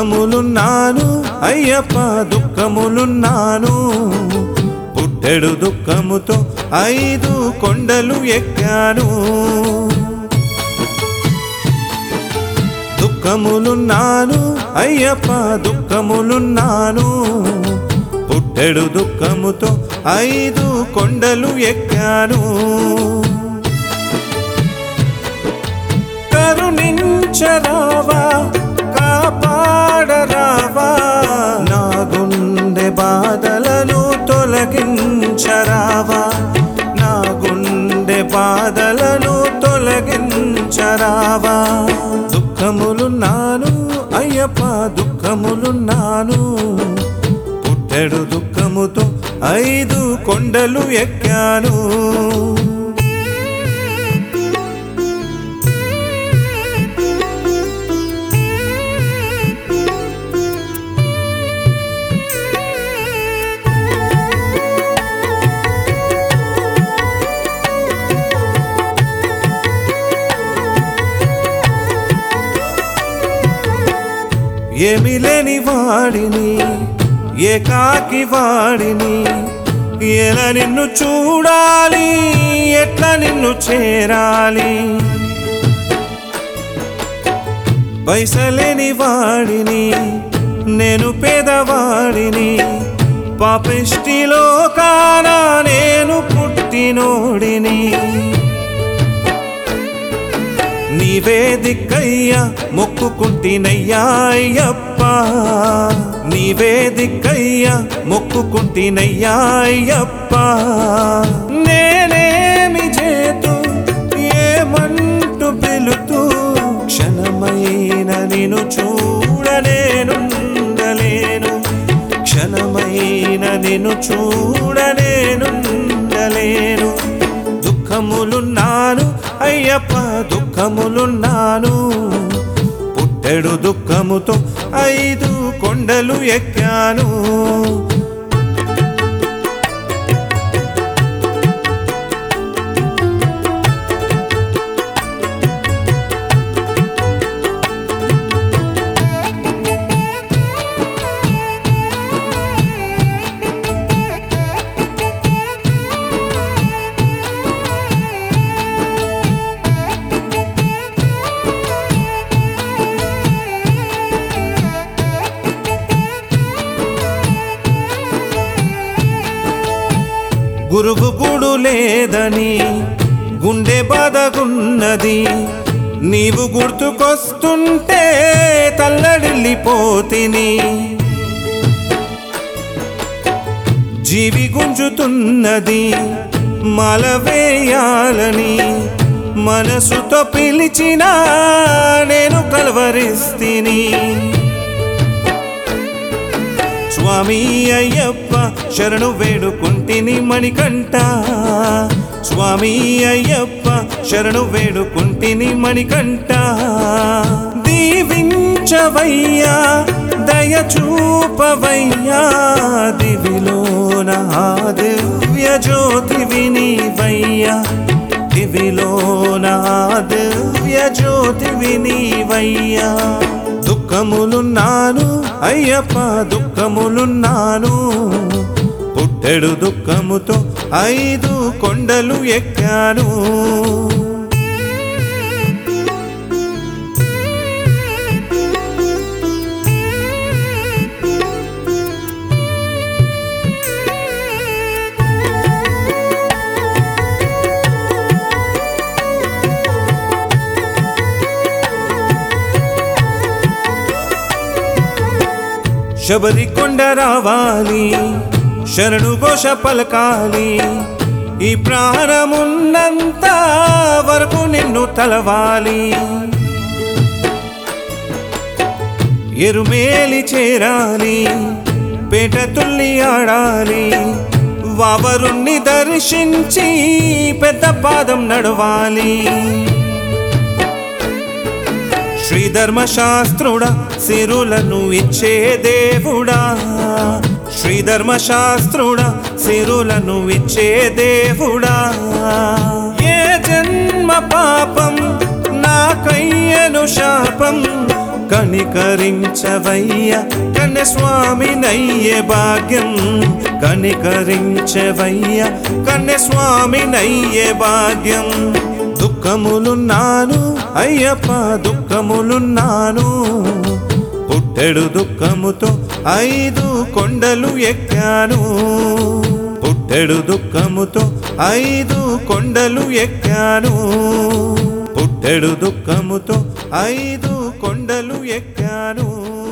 దుఃఖములున్నాను అయ్యప్ప దుఃఖములున్నాను పుట్టెడు దుఃఖముతో ఐదు కొండలు ఎక్కాను దుఃఖములున్నాను అయ్యప్ప దుఃఖములున్నాను పుట్టెడు దుఃఖముతో ఐదు కొండలు ఎక్కాను కరుణించరావా కాపాడరావా నా గుండె బాధలను తొలగించరావా నా గుండె బాధలను తొలగించరావా దుఃఖములున్నాను అయ్యప్ప దుఃఖములున్నాను పుట్టెడు దుఃఖముతో ఐదు కొండలు ఎక్కాను ఏమి లేని వాడిని ఏకాకి వాడిని ఎలా నిన్ను చూడాలి ఎట్లా నిన్ను చేరాలి పైసలేని వాడిని నేను పేదవాడిని పాపిష్టిలో కానా నేను పుట్టినోడిని నీవే దిక్కయ్యా మొక్కుకుంటినయ్యా అయ్యప్ప నీవే దిక్కయ్యా మొక్కుకుంటినయ్యా అయ్యప్ప నేనేమి చేతు ఏమంటూ పిలుతూ క్షణమైన నిన్ను చూడలేనుండలేను క్షణమైన నిన్ను చూడలేనుండలేను దుఃఖములున్నాను అయ్యప్ప దుఃఖములున్నాను పుట్టెడు దుఃఖముతో ఐదు కొండలు ఎక్కాను గురువు గుడు లేదని గుండె బాధగున్నది నీవు గుర్తుకొస్తుంటే తల్లడిల్లిపోతిని జీవి గుంజుతున్నది మల వేయాలని మనసుతో పిలిచినా నేను కలవరిస్తిని స్వామి అయ్యప్ప శరణు వేడుకుంటిని మణికంఠ స్వామి అయ్యప్ప శరణు వేడుకుంటిని మణికంఠ దీవించవయ్యా దయ చూపవయ్యా దివిలోన ఆ దివ్య జ్యోతివి నీవయ్యా దివిలోన ఆ దివ్య జ్యోతివి నీవయ్యా దుఃఖములున్నాను అయ్యప్ప దుఃఖములున్నాను పుట్టెడు దుఃఖముతో ఐదు కొండలు ఎక్కాను శబరి కొండ రావాలి శరణు ఘోష పలకాలి ఈ ప్రాణమున్నంత వరకు నిన్ను తలవాలి ఎరుమేలి చేరాలి పేట తుల్లి ఆడాలి వావరుణ్ణి దర్శించి పెద్ద పాదం నడవాలి శ్రీధర్మ శాస్త్రుడా సిరులను ఇచ్చే దేవుడా శ్రీధర్మ శాస్త్రుడా సిరులను ఇచ్చే దేవుడా ఏ జన్మ పాపం నాకయ్యను శాపం కనికరించవయ్య కన్యస్వామి నయ్యే భాగ్యం కనికరించవయ్య కన్యస్వామి నయ్యే భాగ్యం దుఃఖములున్నాను అయ్యప్ప దుఃఖములున్నాను పుట్టెడు దుఃఖముతో ఐదు కొండలు ఎక్కాను పుట్టెడు దుఃఖముతో ఐదు కొండలు ఎక్కాను పుట్టెడు దుఃఖముతో ఐదు కొండలు ఎక్కాను